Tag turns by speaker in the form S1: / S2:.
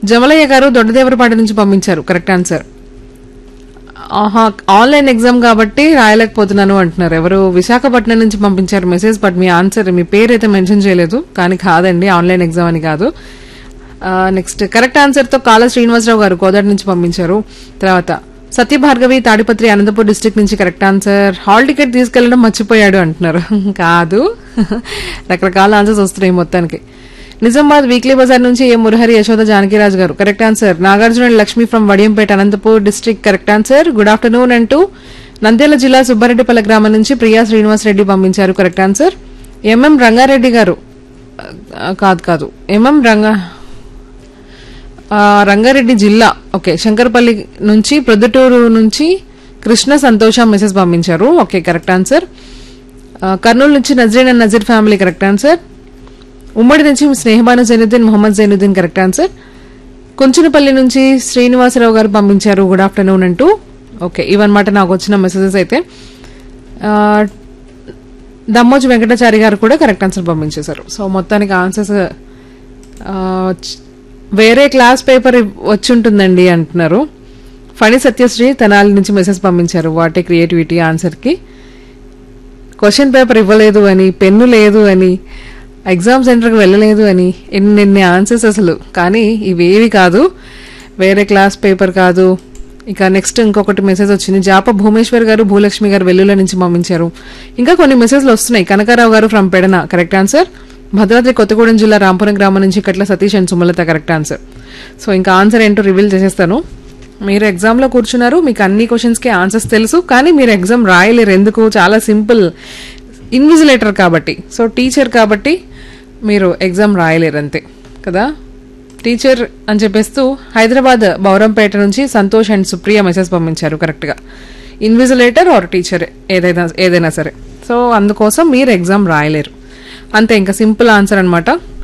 S1: జమలయ్య గారు దొడ్డదేవరపాటి నుంచి పంపించారు కరెక్ట్ ఆన్సర్ ఆహా ఆన్లైన్ ఎగ్జామ్ కాబట్టి రాయలేకపోతున్నాను అంటున్నారు ఎవరు విశాఖపట్నం నుంచి పంపించారు మెసేజ్ బట్ మీ ఆన్సర్ మీ పేరు అయితే మెన్షన్ చేయలేదు కానీ కాదండి ఆన్లైన్ ఎగ్జామ్ అని కాదు నెక్స్ట్ కరెక్ట్ ఆన్సర్ తో కాళ శ్రీనివాసరావు గారు కోదాటి నుంచి పంపించారు తర్వాత సత్యభార్గవి తాడిపత్రి అనంతపూర్ డిస్ట్రిక్ట్ నుంచి కరెక్ట్ ఆన్సర్ హాల్ టికెట్ తీసుకెళ్లడం మర్చిపోయాడు అంటున్నారు కాదు రకరకాల ఆన్సర్స్ వస్తున్నాయి మొత్తానికి నిజామాబాద్ వీక్లీ బజార్ నుంచి ఏ Murahari Yashoda Janakiraj garu correct answer Nagarjuna and Lakshmi from Vadiyampeta Anantapur district correct answer good afternoon అంటూ నంద్యాల జిల్లా సుబ్బారెడ్డిపల్లి గ్రామం నుంచి ప్రియా శ్రీనివాస్ రెడ్డి పంపించారు కరెక్ట్ ఆన్సర్ ఎంఎం రంగారెడ్డి గారు ఆ, కాదు కాదు ఎంఎం రంగా ఆ, రంగారెడ్డి జిల్లా ఓకే శంకరపల్లి నుంచి ప్రొద్దుటూరు నుంచి కృష్ణ సంతోష మెసేజ్ పంపించారు ఓకే కరెక్ట్ ఆన్సర్ ఆ, కర్నూలు నుంచి Nazreen and Nazeer family correct answer ఉమ్మడి నుంచి స్నేహబాను జైనుద్దీన్ మొహమ్మద్ జైనుద్దీన్ కరెక్ట్ ఆన్సర్ కుంచునపల్లి నుంచి శ్రీనివాసరావు గారు పంపించారు గుడ్ ఆఫ్టర్నూన్ అంటూ ఓకే ఇవన్నమాట నాకు వచ్చిన మెసేజెస్ అయితే ఆ, దమ్మోజు వెంకటాచారి గారు కూడా కరెక్ట్ ఆన్సర్ పంపించేశారు సో మొత్తానికి ఆన్సర్స్ ఆ, చ్- వేరే క్లాస్ పేపర్ ఇవ్- వచ్చి ఉంటుందండి అంటున్నారు ఫణి సత్యశ్రీ తెనాలి నుంచి మెసేజ్ పంపించారు వాటే క్రియేటివిటీ ఆన్సర్కి క్వశ్చన్ పేపర్ ఇవ్వలేదు అని పెన్ను లేదు అని ఎగ్జామ్ సెంటర్కి వెళ్ళలేదు అని ఎన్నెన్ని ఆన్సర్స్ అసలు కానీ ఇవేవి కాదు వేరే క్లాస్ పేపర్ కాదు ఇక నెక్స్ట్ ఇంకొకటి మెసేజ్ వచ్చింది జాప భూమేశ్వర్ గారు భూలక్ష్మి గారు వెల్లుల నుంచి పంపించారు ఇంకా కొన్ని మెసేజ్లు వస్తున్నాయి Kanakarao garu from Pedana correct answer Bhadradri Kothagudem జిల్లా రాంపురం గ్రామం నుంచి Katla Satish and Sumalatha correct answer so ఇంకా ఆన్సర్ ఏంటో రివీల్ చేసేస్తాను మీరు ఎగ్జామ్లో కూర్చున్నారు మీకు అన్ని క్వశ్చన్స్కి ఆన్సర్స్ తెలుసు కానీ మీరు ఎగ్జామ్ రాయలేరు ఎందుకు చాలా సింపుల్ ఇన్విజిలేటర్ కాబట్టి సో టీచర్ కాబట్టి మీరు ఎగ్జామ్ రాయలేరు అంతే కదా టీచర్ అని చెప్పేస్తూ హైదరాబాద్ బౌరంపేట నుంచి సంతోష్ అండ్ సుప్రియ మెసేజ్ పంపించారు కరెక్ట్గా ఇన్విజిలేటర్ ఆర్ టీచర్ ఏదైనా ఏదైనా సరే సో అందుకోసం మీరు ఎగ్జామ్ రాయలేరు అంతే ఇంకా సింపుల్ ఆన్సర్ అనమాట